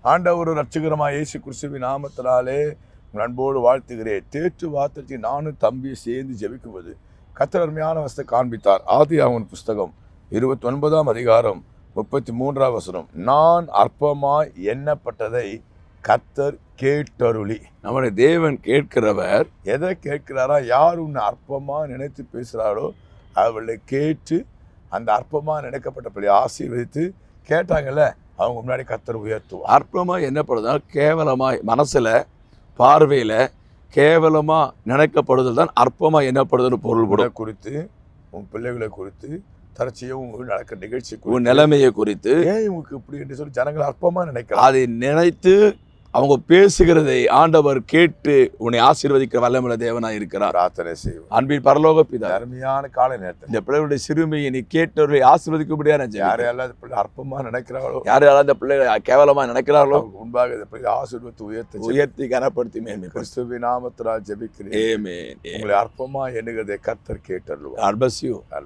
ஆண்டவர் ரட்சகரமாக இயேசு கிறிஸ்துவின் நாமத்தினாலே உங்கள் அன்போடு வாழ்த்துகிறேன் தேற்று வார்த்தைக்கு நானும் தம்பி சேர்ந்து ஜெபிக்கும்போது கத்தர் அருமையான வசத்தை காண்பித்தார் ஆதி அவன் புஸ்தகம் இருபத்தி ஒன்பதாம் அதிகாரம் முப்பத்தி மூன்றாம் வசனம் நான் அற்பமாய் எண்ணப்பட்டதை கத்தர் கேட்டருளி நம்முடைய தேவன் கேட்கிறவர் எதை கேட்கிறாரா யார் உன்னை அற்பமா நினைத்து பேசுகிறாரோ அவளை கேட்டு அந்த அற்பமா நினைக்கப்பட்ட பிள்ளை ஆசீர்வதித்து கேட்டாங்கல்ல அவங்க முன்னாடி கத்தர் உயர்த்துவார் அற்பமா என்னப்படுதுன்னா கேவலமாய் மனசுல பார்வையில கேவலமா நினைக்கப்படுதல் தான் அற்பமா என்னப்படுதுன்னு உன்னை பொருள்படும் குறித்து உன் பிள்ளைகளை குறித்து தரச்சியும் உங்க நடக்கிற நிகழ்ச்சி உன் குறித்து நிலைமையை குறித்து ஏன் இவங்களுக்கு இப்படி என்று சொல்லி ஜனங்கள் அற்பமா நினைக்கிறார் அதை நினைத்து அவங்க பேசுகிறதை ஆண்டவர் கேட்டு உன்னை ஆசீர்வதிக்கிற வல்லமுள்ள தேவனா இருக்கிறார் பிரார்த்தனை செய்வோம் அன்பின் பரலோக பிதா அருமையான காலை நேரத்தில் இந்த பிள்ளைகளுடைய சிறுமியை நீ கேட்டவர்களை ஆசீர்வதிக்கும்படியா நான் யார் ஜெபிக்கிறேன். யாரெல்லாம் இந்த பிள்ளை அற்பமா நினைக்கிறாங்களோ யார் யாரும் அந்த பிள்ளைகளை கேவலமா நினைக்கிறார்களோ அவங்க முன்பாக இந்த பிள்ளை ஆசீர்வத்து உயர்த்த உயர்த்தி கனப்படுத்தி மேன்மை கிறிஸ்துவின் நாமத்தினால் ஜெபிக்கிறேன் ஏமே உங்களை அற்பமா எண்ணுகிறதை கத்தர் கேட்டருள்வார் அன்பசியும் I